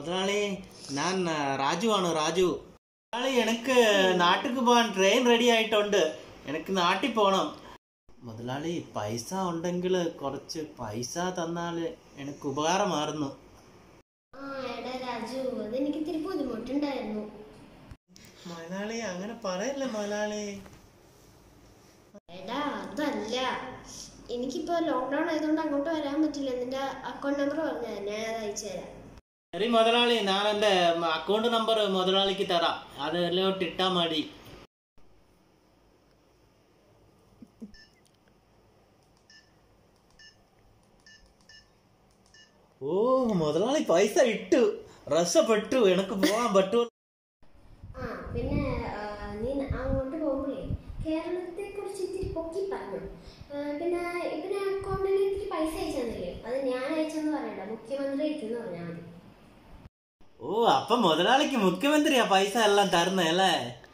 മുതലാളി ഞാൻ ആ, രാജു ആണ് രാജു മുതലാളി എനിക്ക് നാട്ടിക്ക് പോകാൻ ട്രെയിൻ റെഡി ആയിട്ടുണ്ട് എനിക്ക് നാട്ടിൽ പോകണം മുതലാളി പൈസ ഉണ്ടെങ്കിൽ കുറച്ച് പൈസ തന്നാൽ എനിക്ക് ഉപകാരമായിരുന്നു ആ എടാ രാജു അതെനിക്ക് ഇത്തിരി ബുദ്ധിമുട്ടുണ്ടായിരുന്നു മുതലാളി അങ്ങനെ പറയല്ലേ മുതലാളി എടാ അതല്ല എനിക്കിപ്പോ ലോക്ക്ഡൌൺ ആയതുകൊണ്ട് അങ്ങോട്ട് വരാൻ പറ്റില്ല നിന്റെ അക്കൗണ്ട് നമ്പർ പറഞ്ഞാ ഞാൻ അത് അയച്ചു തരാം ശരി മുതലാളി ഞാൻ എൻ്റെ അക്കൗണ്ട് നമ്പർ മുതലാളിക്ക് തരാം അതിലോട്ട് ഇട്ടാൽ മതി ഓ മുതലാളി പൈസ ഇട്ടു രസപ്പെട്ടു എനിക്ക് പോകാൻ പറ്റൂ ആ പിന്നെ ആ, നീ അങ്ങോട്ട് പോകുമ്പോഴേ കേരളത്തെ കുറിച്ച് ഇത്തിരി പൊക്കി പറഞ്ഞു ആ, പിന്നെ പിന്നെ അക്കൗണ്ടിൽ ഇത്തിരി പൈസ അയച്ചു തന്നില്ലേ അത് ഞാൻ അയച്ചെന്ന് പറയണ്ട മുഖ്യമന്ത്രി അയച്ചെന്ന് പറഞ്ഞാൽ മതി ഓ അപ്പൊ മുതലാളിക്ക് മുഖ്യമന്ത്രിയാ പൈസ എല്ലാം തരുന്നേ അല്ലേ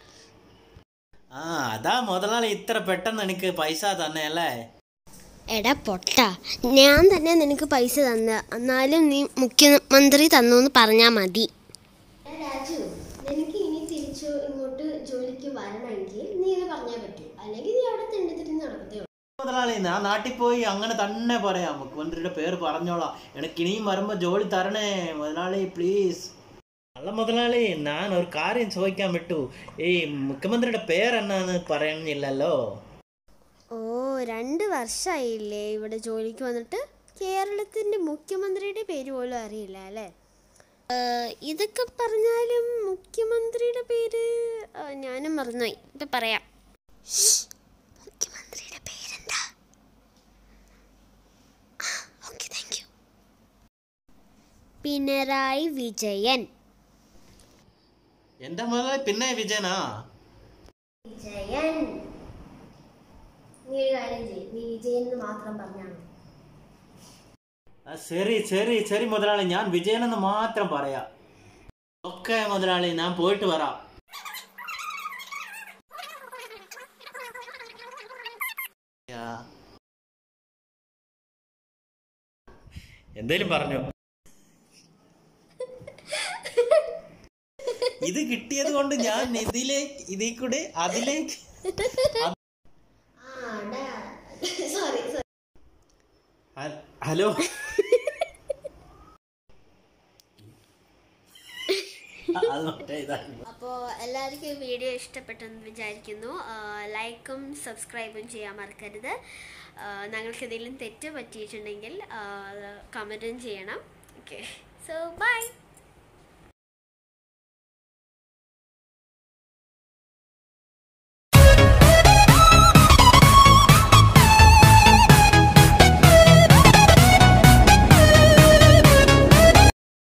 ആ അതാ മുതലാളി ഇത്ര പെട്ടെന്ന് എനിക്ക് പൈസ തന്നെ അല്ലേ എടാ പൊട്ട ഞാൻ തന്നെ നിനക്ക് പൈസ തന്ന എന്നാലും നീ മുഖ്യമന്ത്രി തന്നു എന്ന് പറഞ്ഞാൽ മതി രാജു നിനക്ക് ഇനി തിരിച്ചു ഇങ്ങോട്ട് ജോലിക്ക് വരണമെങ്കിൽ നീ ഇത് പറഞ്ഞാൽ പറ്റൂ അല്ലെങ്കിൽ നീ അവിടെ തെണ്ടിത്തിരി നടക്കത്തേ ഉള്ളൂ മുതലാളി ഞാൻ നാട്ടിൽ പോയി അങ്ങനെ തന്നെ പറയാം മുഖ്യമന്ത്രിയുടെ പേര് പറഞ്ഞോളാം എനിക്ക് ഇനിയും വരുമ്പോ ജോലി തരണേ മുതലാളി പ്ലീസ് അല്ല മുതലാളി ഞാൻ ഒരു കാര്യം ചോദിക്കാൻ വിട്ടു ഈ മുഖ്യമന്ത്രിയുടെ പേരെന്നാന്ന് പറയുന്നില്ലല്ലോ ഓ രണ്ട് വർഷമായില്ലേ ഇവിടെ ജോലിക്ക് വന്നിട്ട് കേരളത്തിന്റെ മുഖ്യമന്ത്രിയുടെ പേര് പോലും അറിയില്ല അല്ലേ ഇതൊക്കെ പറഞ്ഞാലും മുഖ്യമന്ത്രിയുടെ പേര് ആ, ഞാനും മറന്നുപോയി ഇപ്പൊ പറയാം മുഖ്യമന്ത്രിയുടെ പേരെന്താ okay thank you Pinarayi Vijayan എന്റെ മുതലാളി പിന്നെ വിജയനാ വിജയൻ നീ ഒരു കാര്യം ചെയ്യും നീ വിജയൻ എന്ന് മാത്രം പറഞ്ഞാണ് ആ, ശരി ശരി ശരി മുതലാളി ഞാൻ വിജയനെന്ന് മാത്രം പറയാം ഓക്കെ മുതലാളി ഞാൻ പോയിട്ട് വരാം യാ. എന്തേലും പറഞ്ഞു ഇത് കിട്ടിയത് കൊണ്ട് ഞാൻ ഇതിലേക്ക് ഇതിൽ കൂടെ അതിലേക്ക് സോറി ഹ- ഹലോ അത് മറ്റേ ഇതായിരുന്നു അപ്പോൾ എല്ലാവർക്കും ഈ വീഡിയോ ഇഷ്ടപ്പെട്ടെന്ന് വിചാരിക്കുന്നു ലൈക്കും സബ്സ്ക്രൈബും ചെയ്യാൻ മറക്കരുത് ആ, ഞങ്ങൾക്ക് എന്തെങ്കിലും തെറ്റ് പറ്റിയിട്ടുണ്ടെങ്കിൽ കമൻറ്റും ചെയ്യണം ഓക്കെ സോ ബൈ